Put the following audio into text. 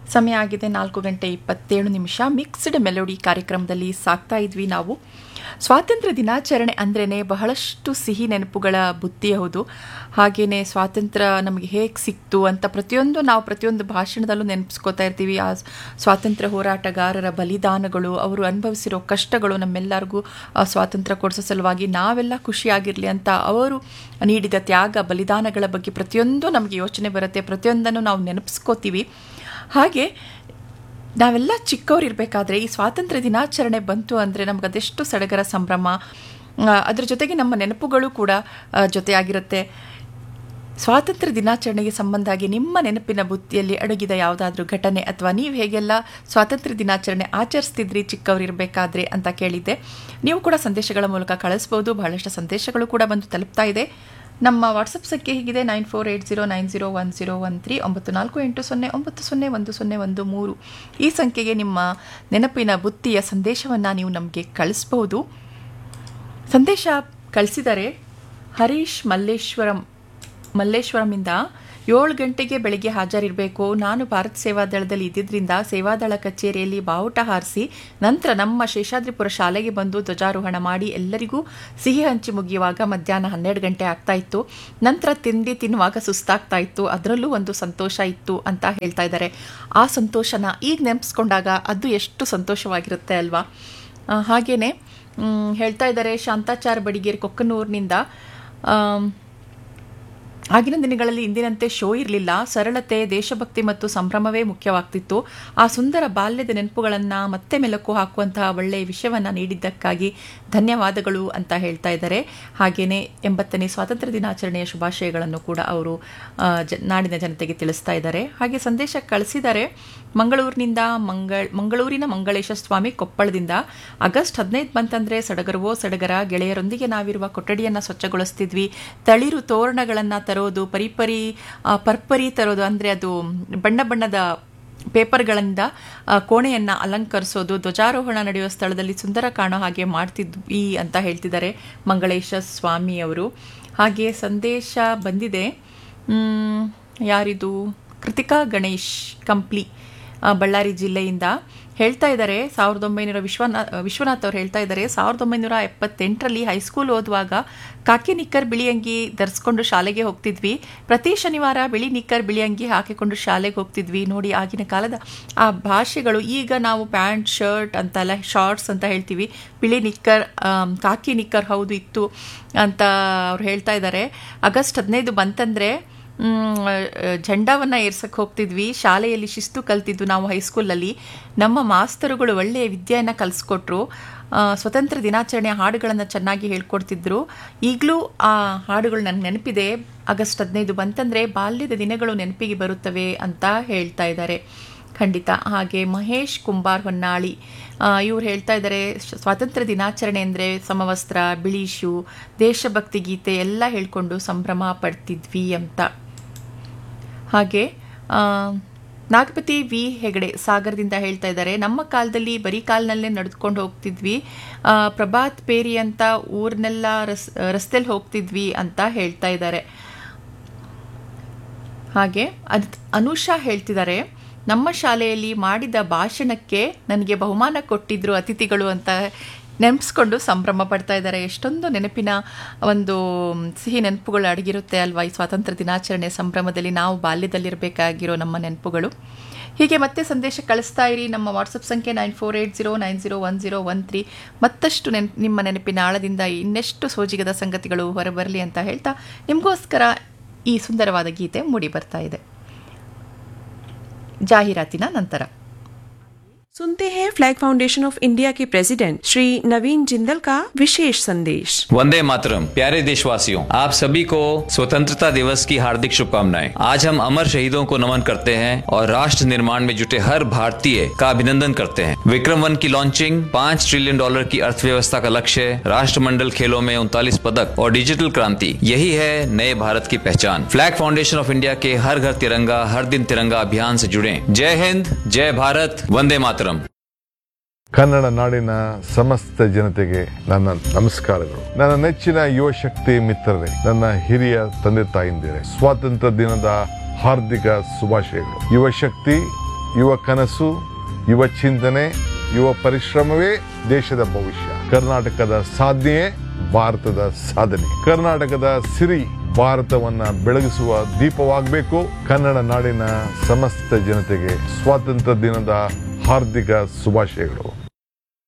ಸಮಯ ಆಗಿದೆ ನಾಲ್ಕು ಗಂಟೆ ಇಪ್ಪತ್ತೇಳು ನಿಮಿಷ ಮಿಕ್ಸ್ಡ್ ಮೆಲೋಡಿ ಕಾರ್ಯಕ್ರಮದಲ್ಲಿ ಸಾಕ್ತಾ ಇದ್ವಿ ನಾವು ಸ್ವಾತಂತ್ರ್ಯ ದಿನಾಚರಣೆ ಅಂದ್ರೇ ಬಹಳಷ್ಟು ಸಿಹಿ ನೆನಪುಗಳ ಬುತ್ತಿ ಹೌದು ಹಾಗೆಯೇ ಸ್ವಾತಂತ್ರ್ಯ ನಮಗೆ ಹೇಗೆ ಸಿಕ್ತು ಅಂತ ಪ್ರತಿಯೊಂದು ನಾವು ಪ್ರತಿಯೊಂದು ಭಾಷಣದಲ್ಲೂ ನೆನಪಿಸ್ಕೋತಾ ಇರ್ತೀವಿ ಆ ಸ್ವಾತಂತ್ರ್ಯ ಹೋರಾಟಗಾರರ ಬಲಿದಾನಗಳು ಅವರು ಅನುಭವಿಸಿರೋ ಕಷ್ಟಗಳು ನಮ್ಮೆಲ್ಲರಿಗೂ ಆ ಸ್ವಾತಂತ್ರ್ಯ ಕೊಡಿಸೋ ಸಲುವಾಗಿ ನಾವೆಲ್ಲ ಖುಷಿಯಾಗಿರಲಿ ಅಂತ ಅವರು ನೀಡಿದ ತ್ಯಾಗ ಬಲಿದಾನಗಳ ಬಗ್ಗೆ ಪ್ರತಿಯೊಂದು ನಮಗೆ ಯೋಚನೆ ಬರುತ್ತೆ ಪ್ರತಿಯೊಂದನ್ನು ನಾವು ನೆನಪಿಸ್ಕೋತೀವಿ ಹಾಗೆ ನಾವೆಲ್ಲ ಚಿಕ್ಕವರಿರಬೇಕಾದ್ರೆ ಈ ಸ್ವಾತಂತ್ರ್ಯ ದಿನಾಚರಣೆ ಬಂತು ಅಂದರೆ ನಮ್ಗೆ ಅದೆಷ್ಟು ಸಡಗರ ಸಂಭ್ರಮ ಆ, ಅದ್ರ ಜೊತೆಗೆ ನಮ್ಮ ನೆನಪುಗಳು ಕೂಡ ಆ, ಜೊತೆಯಾಗಿರುತ್ತೆ ಸ್ವಾತಂತ್ರ್ಯ ದಿನಾಚರಣೆಗೆ ಸಂಬಂಧ ಆಗಿ ನಿಮ್ಮ ನೆನಪಿನ ಬುತ್ತಿಯಲ್ಲಿ ಅಡಗಿದ ಯಾವುದಾದ್ರೂ ಘಟನೆ ಅಥವಾ ನೀವು ಹೇಗೆಲ್ಲ ಸ್ವಾತಂತ್ರ್ಯ ದಿನಾಚರಣೆ ಆಚರಿಸ್ತಿದ್ರಿ ಚಿಕ್ಕವರಿರಬೇಕಾದ್ರೆ ಅಂತ ಕೇಳಿದ್ದೆ ನೀವು ಕೂಡ ಸಂದೇಶಗಳ ಮೂಲಕ ಕಳಿಸ್ಬೋದು ಬಹಳಷ್ಟು ಸಂದೇಶಗಳು ಕೂಡ ಬಂದು ತಲುಪ್ತಾ ಇದೆ ನಮ್ಮ ವಾಟ್ಸಪ್ ಸಂಖ್ಯೆ ಹೀಗಿದೆ nine four eight zero nine zero one zero one three ಒಂಬತ್ತು ನಾಲ್ಕು ಎಂಟು ಸೊನ್ನೆ ಒಂಬತ್ತು ಸೊನ್ನೆ ಒಂದು ಸೊನ್ನೆ ಒಂದು ಮೂರು ಈ ಸಂಖ್ಯೆಗೆ ನಿಮ್ಮ ನೆನಪಿನ ಬುತ್ತಿಯ ಸಂದೇಶವನ್ನು ನೀವು ನಮಗೆ ಕಳಿಸ್ಬೋದು ಸಂದೇಶ ಕಳಿಸಿದರೆ ಹರೀಶ್ ಮಲ್ಲೇಶ್ವರಂ ಮಲ್ಲೇಶ್ವರಮಿಂದ ಏಳು ಗಂಟೆಗೆ ಬೆಳಗ್ಗೆ ಹಾಜರಿರಬೇಕು ನಾನು ಭಾರತ ಸೇವಾದಳದಲ್ಲಿ ಇದ್ದಿದ್ದರಿಂದ ಸೇವಾದಳ ಕಚೇರಿಯಲ್ಲಿ ಬಾವುಟ ಹಾರಿಸಿ ನಂತರ ನಮ್ಮ ಶೇಷಾದ್ರಿಪುರ ಶಾಲೆಗೆ ಬಂದು ಧ್ವಜಾರೋಹಣ ಮಾಡಿ ಎಲ್ಲರಿಗೂ ಸಿಹಿ ಹಂಚಿ ಮುಗಿಯುವಾಗ ಮಧ್ಯಾಹ್ನ ಹನ್ನೆರಡು ಗಂಟೆ ಆಗ್ತಾ ಇತ್ತು ನಂತರ ತಿಂಡಿ ತಿನ್ನುವಾಗ ಸುಸ್ತಾಗ್ತಾ ಇತ್ತು ಅದರಲ್ಲೂ ಒಂದು ಸಂತೋಷ ಇತ್ತು ಅಂತ ಹೇಳ್ತಾ ಇದ್ದಾರೆ ಆ ಸಂತೋಷನ ಈಗ ನೆನಪಿಸ್ಕೊಂಡಾಗ ಅದು ಎಷ್ಟು ಸಂತೋಷವಾಗಿರುತ್ತೆ ಅಲ್ವಾ ಆ, ಹಾಗೇನೆ ಮ್, ಹೇಳ್ತಾ ಇದ್ದಾರೆ ಶಾಂತಾಚಾರ್ ಬಡಿಗೇರ್ ಕೊಕ್ಕನೂರಿನಿಂದ ಆಮ್, ಆಗಿನ ದಿನಗಳಲ್ಲಿ ಇಂದಿನಂತೆ ಶೋ ಇರಲಿಲ್ಲ ಸರಳತೆ ದೇಶಭಕ್ತಿ ಮತ್ತು ಸಂಭ್ರಮವೇ ಮುಖ್ಯವಾಗ್ತಿತ್ತು ಆ ಸುಂದರ ಬಾಲ್ಯದ ನೆನಪುಗಳನ್ನು ಮತ್ತೆ ಮೆಲುಕು ಹಾಕುವಂತಹ ಒಳ್ಳೆಯ ವಿಷಯವನ್ನು ನೀಡಿದ್ದಕ್ಕಾಗಿ ಧನ್ಯವಾದಗಳು ಅಂತ ಹೇಳ್ತಾ ಇದ್ದಾರೆ ಹಾಗೆಯೇ ಎಂಬತ್ತನೇ ಸ್ವಾತಂತ್ರ್ಯ ದಿನಾಚರಣೆಯ ಶುಭಾಶಯಗಳನ್ನು ಕೂಡ ಅವರು ಆ, ಜ ನಾಡಿನ ಜನತೆಗೆ ತಿಳಿಸ್ತಾ ಇದ್ದಾರೆ ಹಾಗೆ ಸಂದೇಶ ಕಳಿಸಿದ್ದಾರೆ ಮಂಗಳೂರಿನಿಂದ ಮಂಗಳ್ ಮಂಗಳೂರಿನ ಮಂಗಳೇಶ ಸ್ವಾಮಿ ಕೊಪ್ಪಳದಿಂದ ಆಗಸ್ಟ್ ಹದಿನೈದು ಬಂತಂದ್ರೆ ಸಡಗರವೋ ಸಡಗರ ಗೆಳೆಯರೊಂದಿಗೆ ನಾವಿರುವ ಕೊಠಡಿಯನ್ನು ಸ್ವಚ್ಛಗೊಳಿಸ್ತಿದ್ವಿ ತಳಿರು ತೋರಣಗಳನ್ನು ತರೋದು ಪರಿಪರಿ ಆ, ಪರ್ಪರಿ ತರೋದು ಅಂದರೆ ಅದು ಬಣ್ಣ ಬಣ್ಣದ ಪೇಪರ್ಗಳಿಂದ ಆ, ಕೋಣೆಯನ್ನು ಅಲಂಕರಿಸೋದು ಧ್ವಜಾರೋಹಣ ನಡೆಯುವ ಸ್ಥಳದಲ್ಲಿ ಸುಂದರ ಕಾಣೋ ಹಾಗೆ ಮಾಡ್ತಿದ್ವಿ ಅಂತ ಹೇಳ್ತಿದ್ದಾರೆ ಮಂಗಳೇಶ ಸ್ವಾಮಿ ಅವರು ಹಾಗೆ ಸಂದೇಶ ಬಂದಿದೆ ಮ್, ಯಾರಿದು ಕೃತಿಕಾ ಗಣೇಶ್ ಕಂಪ್ಲಿ ಆ, ಬಳ್ಳಾರಿ ಜಿಲ್ಲೆಯಿಂದ ಹೇಳ್ತಾ ಇದ್ದಾರೆ ಸಾವಿರದ ಒಂಬೈನೂರ ವಿಶ್ವನಾಥ್ ವಿಶ್ವನಾಥ್ ಅವ್ರು ಹೇಳ್ತಾ ಇದ್ದಾರೆ ಸಾವಿರದ ಒಂಬೈನೂರ ಎಪ್ಪತ್ತೆಂಟರಲ್ಲಿ ಹೈಸ್ಕೂಲ್ ಓದುವಾಗ ಕಾಕಿ ನಿಕ್ಕರ್ ಬಿಳಿ ಅಂಗಿ ಧರಿಸ್ಕೊಂಡು ಶಾಲೆಗೆ ಹೋಗ್ತಿದ್ವಿ ಪ್ರತಿ ಶನಿವಾರ ಬಿಳಿ ನಿಕ್ಕರ್ ಬಿಳಿ ಅಂಗಿ ಹಾಕಿಕೊಂಡು ಶಾಲೆಗೆ ಹೋಗ್ತಿದ್ವಿ ನೋಡಿ ಆಗಿನ ಕಾಲದ ಆ ಭಾಷೆಗಳು ಈಗ ನಾವು ಪ್ಯಾಂಟ್ ಶರ್ಟ್ ಅಂತೆಲ್ಲ ಶಾರ್ಟ್ಸ್ ಅಂತ ಹೇಳ್ತೀವಿ ಬಿಳಿ ನಿಕ್ಕರ್ ಆಮ್, ಕಾಕಿ ನಿಕ್ಕರ್ ಹೌದು ಇತ್ತು ಅಂತ ಅವ್ರು ಹೇಳ್ತಾ ಇದ್ದಾರೆ ಆಗಸ್ಟ್ ಹದಿನೈದು ಬಂತಂದರೆ ಝಂಡಾವನ್ನು ಏರ್ಸಕ್ಕೆ ಹೋಗ್ತಿದ್ವಿ ಶಾಲೆಯಲ್ಲಿ ಶಿಸ್ತು ಕಲ್ತಿದ್ದು ನಾವು ಹೈಸ್ಕೂಲಲ್ಲಿ ನಮ್ಮ ಮಾಸ್ತರುಗಳು ಒಳ್ಳೆಯ ವಿದ್ಯೆಯನ್ನು ಕಲಿಸ್ಕೊಟ್ರು ಆ, ಸ್ವತಂತ್ರ ದಿನಾಚರಣೆ ಹಾಡುಗಳನ್ನು ಚೆನ್ನಾಗಿ ಹೇಳ್ಕೊಡ್ತಿದ್ರು ಈಗಲೂ ಆ ಹಾಡುಗಳು ನನಗೆ ನೆನಪಿದೆ ಆಗಸ್ಟ್ ಹದಿನೈದು ಬಂತಂದರೆ ಬಾಲ್ಯದ ದಿನಗಳು ನೆನಪಿಗೆ ಬರುತ್ತವೆ ಅಂತ ಹೇಳ್ತಾ ಇದ್ದಾರೆ ಖಂಡಿತ ಹಾಗೆ ಮಹೇಶ್ ಕುಂಬಾರ್ ಹೊನ್ನಾಳಿ ಇವ್ರು ಹೇಳ್ತಾ ಇದ್ದಾರೆ ಶ- ಸ್ವಾತಂತ್ರ್ಯ ದಿನಾಚರಣೆ ಅಂದರೆ ಸಮವಸ್ತ್ರ ಬಿಳಿ ಶೂ ದೇಶಭಕ್ತಿ ಗೀತೆ ಎಲ್ಲ ಹೇಳ್ಕೊಂಡು ಸಂಭ್ರಮ ಪಡ್ತಿದ್ವಿ ಅಂತ ಹಾಗೆ ಆ, ನಾಗಪತಿ ವಿ ಹೆಗಡೆ ಸಾಗರದಿಂದ ಹೇಳ್ತಾ ಇದ್ದಾರೆ ನಮ್ಮ ಕಾಲದಲ್ಲಿ ಬರೀ ಕಾಲ್ನಲ್ಲೇ ನಡೆದುಕೊಂಡು ಹೋಗ್ತಿದ್ವಿ ಆ, ಪ್ರಭಾತ್ ಪೇರಿ ಅಂತ ಊರ್ನೆಲ್ಲ ರಸ್ ರಸ್ತೆಲಿ ಹೋಗ್ತಿದ್ವಿ ಅಂತ ಹೇಳ್ತಾ ಇದ್ದಾರೆ ಹಾಗೆ ಅದ್ ಅನುಷಾ ಹೇಳ್ತಿದ್ದಾರೆ ನಮ್ಮ ಶಾಲೆಯಲ್ಲಿ ಮಾಡಿದ ಭಾಷಣಕ್ಕೆ ನನಗೆ ಬಹುಮಾನ ಕೊಟ್ಟಿದ್ರು ಅತಿಥಿಗಳು ಅಂತ ನೆನೆಸ್ಕೊಂಡು ಸಂಭ್ರಮ ಪಡ್ತಾ ಇದ್ದಾರೆ ಎಷ್ಟೊಂದು ನೆನಪಿನ ಒಂದು ಸಿಹಿ ನೆನಪುಗಳು ಅಡಗಿರುತ್ತೆ ಅಲ್ವಾ ಈ ಸ್ವಾತಂತ್ರ್ಯ ದಿನಾಚರಣೆ ಸಂಭ್ರಮದಲ್ಲಿ ನಾವು ಬಾಲ್ಯದಲ್ಲಿರಬೇಕಾಗಿರೋ ನಮ್ಮ ನೆನಪುಗಳು ಹೀಗೆ ಮತ್ತೆ ಸಂದೇಶ ಕಳಿಸ್ತಾ ಇರಿ ನಮ್ಮ ವಾಟ್ಸಪ್ ಸಂಖ್ಯೆ nine four eight zero nine zero one zero one three ಮತ್ತಷ್ಟು ನೆನ್ ನಿಮ್ಮ ನೆನಪಿನ ಆಳದಿಂದ ಇನ್ನೆಷ್ಟು ಸೋಜಿಗದ ಸಂಗತಿಗಳು ಹೊರಬರಲಿ ಅಂತ ಹೇಳ್ತಾ ನಿಮಗೋಸ್ಕರ ಈ ಸುಂದರವಾದ ಗೀತೆ ಮೂಡಿ ಬರ್ತಾ ಇದೆ ಜಾಹೀರಾತಿನ ನಂತರ सुनते हैं फ्लैग फाउंडेशन ऑफ इंडिया के प्रेसिडेंट श्री नवीन जिंदल का विशेष संदेश वंदे मातरम प्यारे देशवासियों आप सभी को स्वतंत्रता दिवस की हार्दिक शुभकामनाएं आज हम अमर शहीदों को नमन करते हैं और राष्ट्र निर्माण में जुटे हर भारतीय का अभिनंदन करते हैं विक्रम वन की लॉन्चिंग पाँच ट्रिलियन डॉलर की अर्थव्यवस्था का लक्ष्य राष्ट्रमंडल खेलों में उनतालीस पदक और डिजिटल क्रांति यही है नए भारत की पहचान फ्लैग फाउंडेशन ऑफ इंडिया के हर घर तिरंगा हर दिन तिरंगा अभियान से जुड़े जय हिंद जय भारत वंदे मातरम ಕನ್ನಡ ನಾಡಿನ ಸಮಸ್ತ ಜನತೆಗೆ ನನ್ನ ನಮಸ್ಕಾರಗಳು ನನ್ನ ನೆಚ್ಚಿನ ಯುವ ಶಕ್ತಿ ಮಿತ್ರರೇ ನನ್ನ ಹಿರಿಯ ತಂದೆ ತಾಯಿಂದಿರೇ ಸ್ವಾತಂತ್ರ್ಯ ದಿನದ ಹಾರ್ದಿಕ ಶುಭಾಶಯಗಳು ಯುವ ಶಕ್ತಿ ಯುವ ಕನಸು ಯುವ ಚಿಂತನೆ ಯುವ ಪರಿಶ್ರಮವೇ ದೇಶದ ಭವಿಷ್ಯ ಕರ್ನಾಟಕದ ಸಾಧನೆಯೇ ಭಾರತದ ಸಾಧನೆ ಕರ್ನಾಟಕದ ಸಿರಿ ಭಾರತವನ್ನ ಬೆಳಗಿಸುವ ದೀಪವಾಗಬೇಕು ಕನ್ನಡ ನಾಡಿನ ಸಮಸ್ತ ಜನತೆಗೆ ಸ್ವಾತಂತ್ರ್ಯ ದಿನದ ಹಾರ್ದಿಕ ಶುಭಾಶಯಗಳು